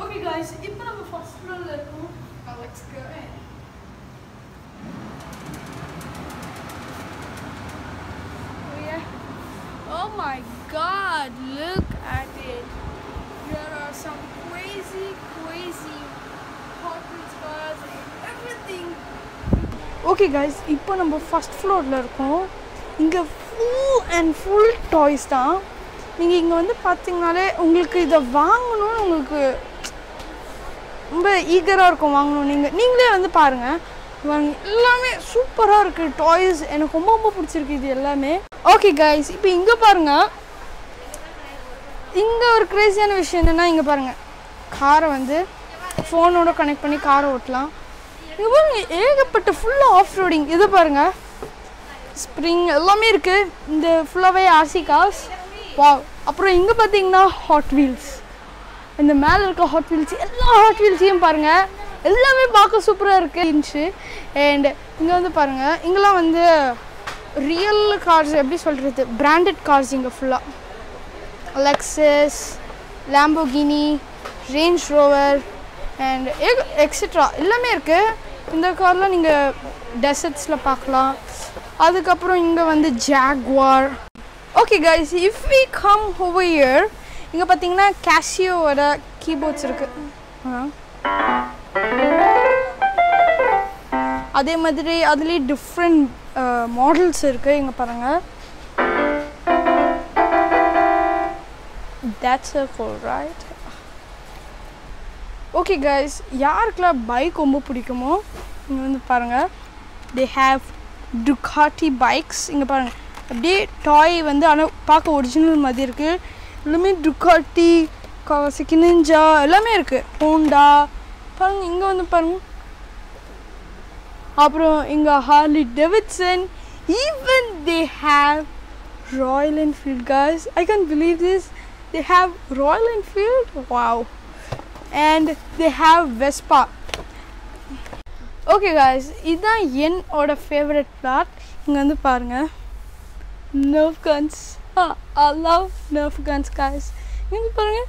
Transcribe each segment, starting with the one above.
Okay guys இப்போ நம்ம first ஃப்ளோரில் இருக்கோம் let's go Oh my god, look at it. There are some crazy, crazy Hot Wheels cars and everything. Okay guys இப்போ நம்ம first ஃப்ளோரில் இருக்கோம் இங்கே ஃபுல் அண்ட் ஃபுல் டாய்ஸ் தான் நீங்கள் இங்கே வந்து பார்த்தீங்கனாலே உங்களுக்கு இதை வாங்கணும்னு உங்களுக்கு ரொம்ப ஈகராக இருக்கும் வாங்கணும் நீங்கள் நீங்களே வந்து பாருங்கள் வாங்க எல்லாமே சூப்பராக இருக்குது டாய்ஸ் எனக்கு ரொம்ப ரொம்ப பிடிச்சிருக்கு இது எல்லாமே ஓகே கைஸ் இப்போ இங்கே பாருங்கள் இங்கே ஒரு க்ரேசியான விஷயம் என்னென்னா இங்கே பாருங்கள் காரை வந்து ஃபோனோட கனெக்ட் பண்ணி காரை ஓட்டலாம் இங்கே பாருங்க ஏகப்பட்ட ஃபுல்லாக ஆஃப் ரோடிங் இது பாருங்கள் ஸ்ப்ரிங் எல்லாமே இருக்குது இந்த ஃபுல்லாகவே ஆர்சி கார்ஸ் வா அப்புறம் இங்கே பார்த்தீங்கன்னா ஹாட் வீல்ஸ் இந்த மேலே இருக்க ஹாட் வீல்ஸ் எல்லா ஹாட் வீல்ஸையும் பாருங்கள் எல்லாமே பார்க்க சூப்பராக இருக்குது இருந்துச்சு அண்ட் இங்கே வந்து பாருங்கள் இங்கெல்லாம் வந்து ரியல் கார்ஸ் எப்படி சொல்கிறது பிராண்டட் கார்ஸ் இங்கே ஃபுல்லாக Lexus Lamborghini Range Rover and extra எல்லாமே இருக்குது இந்த கார்லாம் நீங்கள் டெசர்ட்ஸில் பார்க்கலாம் அதுக்கப்புறம் இங்கே வந்து Jaguar okay guys if we come over here இங்கே பார்த்தீங்கன்னா கேஷியோவோட கீபோர்ட்ஸ் இருக்குது அதே மாதிரி அதுலேயே டிஃப்ரெண்ட் மாடல்ஸ் இருக்குது இங்கே பாருங்கள் That's a cool right okay guys யாருக்கெல்லாம் பைக் ரொம்ப பிடிக்குமோ இங்கே வந்து பாருங்கள் தே ஹேவ் டுகாட்டி பைக்ஸ் இங்கே பாருங்கள் அப்படியே டாய் வந்து ஆனால் பார்க்க ஒரிஜினல் மாதிரி இருக்குது எல்லாமே டுகாட்டி கவாசிக்கி நிஞ்சா எல்லாமே இருக்குது ஹோண்டா பாருங்கள் இங்கே வந்து பாருங்கள் அப்புறம் இங்கே Harley Davidson even they have Royal Enfield guys I can't believe this they have Royal Enfield wow and they have Vespa ஓகே guys இதுதான் என்னோட ஃபேவரட் பிளாட் இங்கே வந்து பாருங்கள் Nerf guns I love Nerf guns guys இங்கே பாருங்கள்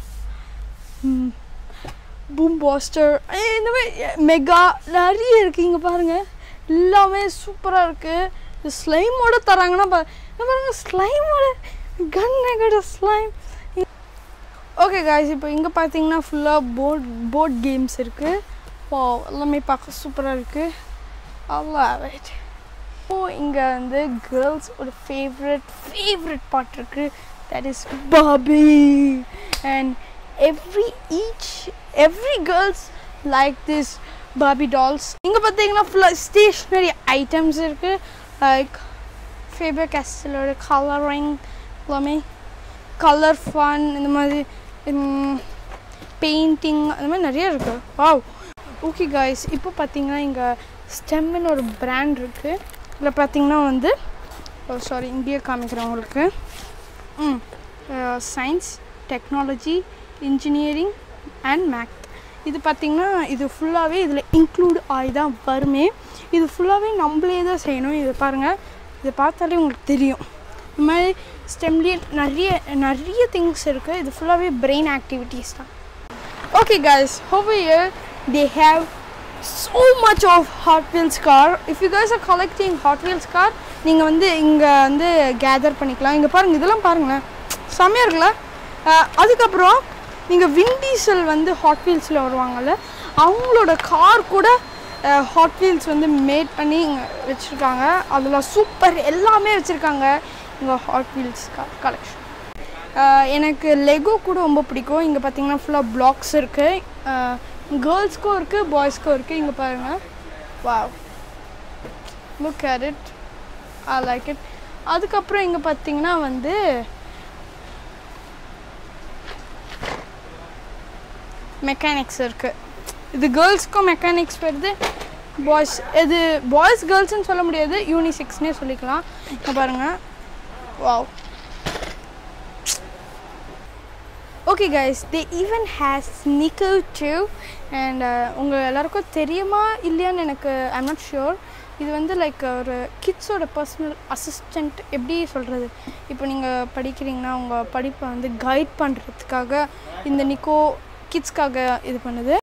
boom pastor இந்த மாதிரி மெகா நிறைய இருக்குது இங்கே பாருங்கள் எல்லாமே சூப்பராக இருக்குது இந்த ஸ்லைமோட தராங்கன்னா பா இங்க பாருங்க ஸ்லைமோட கன் நெகட ஸ்லைம் ஓகே காய்ஸ் இப்போ இங்கே பார்த்தீங்கன்னா ஃபுல்லாக போட் போட் கேம்ஸ் இருக்குது வா எல்லாமே பார்க்க சூப்பராக இருக்குது அல்லா ரைட் ஓ இங்கே வந்து கேர்ள்ஸ் ஒரு ஃபேவரட் ஃபேவரட் பார்ட் இருக்குது that is Bobby and every each every girls like this Bobby dolls இங்கே பார்த்தீங்கன்னா ஃபுல்லாக ஸ்டேஷ்னரி ஐட்டம்ஸ் இருக்குது லைக் ஃபேபர் கேஸ்டலோட கலரிங் எல்லாமே கலர் ஃபன் இந்த மாதிரி பெயிண்டிங் அந்த மாதிரி நிறைய இருக்குது வாவ் ஓகே காய்ஸ் இப்போ பார்த்தீங்கன்னா இங்கே ஸ்டெம்னு ஒரு பிராண்ட் இருக்குது இதில் பார்த்தீங்கன்னா வந்து சாரி இங்கேயே காமிக்கிறேன் உங்களுக்கு ம் science technology engineering and math இது பார்த்திங்கன்னா இது ஃபுல்லாகவே இதில் இன்க்ளூட் ஆகி தான் வருமே இது ஃபுல்லாகவே நம்மளே தான் செய்யணும் இது பாருங்கள் இதை பார்த்தாலே உங்களுக்கு தெரியும் இந்த மாதிரி ஸ்டெம்லேயே நிறைய நிறைய திங்ஸ் இருக்குது இது ஃபுல்லாகவே பிரெயின் ஆக்டிவிட்டீஸ் தான் okay guys over here they have so much of Hot Wheels car if you guys are collecting Hot Wheels car நீங்கள் வந்து இங்கே வந்து கேதர் பண்ணிக்கலாம் இங்கே பாருங்கள் இதெல்லாம் பாருங்களேன் செம்மையாக இருக்குல்ல அஹ் அதுக்கப்புறம் நீங்கள் விண்டீசல் வந்து ஹாட் வீல்ஸில் வருவாங்கல்ல அவங்களோட கார் கூட ஹாட் வீல்ஸ் வந்து மேட் பண்ணி இங்கே வச்சுருக்காங்க அதில் சூப்பர் எல்லாமே வச்சுருக்காங்க இங்கே ஹாட் வீல்ஸ் கலெக்ஷன் எனக்கு லெகோ கூட ரொம்ப பிடிக்கும் இங்கே பார்த்தீங்கன்னா ஃபுல்லாக பிளாக்ஸ் இருக்குது கேர்ள்ஸ்க்கும் இருக்குது பாய்ஸ்க்கும் இருக்குது இங்கே பாருங்கள் wow look at it I like it அதுக்கப்புறம் இங்கே பார்த்தீங்கன்னா வந்து மெக்கானிக்ஸ் இருக்குது இது கேர்ள்ஸ்க்கும் மெக்கானிக்ஸ் வருது பாய்ஸ் இது பாய்ஸ் கேர்ள்ஸ்னு சொல்ல முடியாது யூனிசெக்ஸ்னே சொல்லிக்கலாம் இங்கே பாருங்கள் wow okay guys they even has sneaker too and உங்கள் எல்லாருக்கும் தெரியுமா இல்லையான்னு எனக்கு ஐம் நாட் ஷியோர் இது வந்து லைக் ஒரு கிட்ஸோட பர்சனல் அசிஸ்டண்ட் எப்படி சொல்கிறது இப்போ நீங்கள் படிக்கிறீங்கன்னா உங்கள் படிப்பை வந்து கைட் பண்ணுறதுக்காக இந்த நிக்கோ கிட்ஸ்க்காக இது பண்ணுது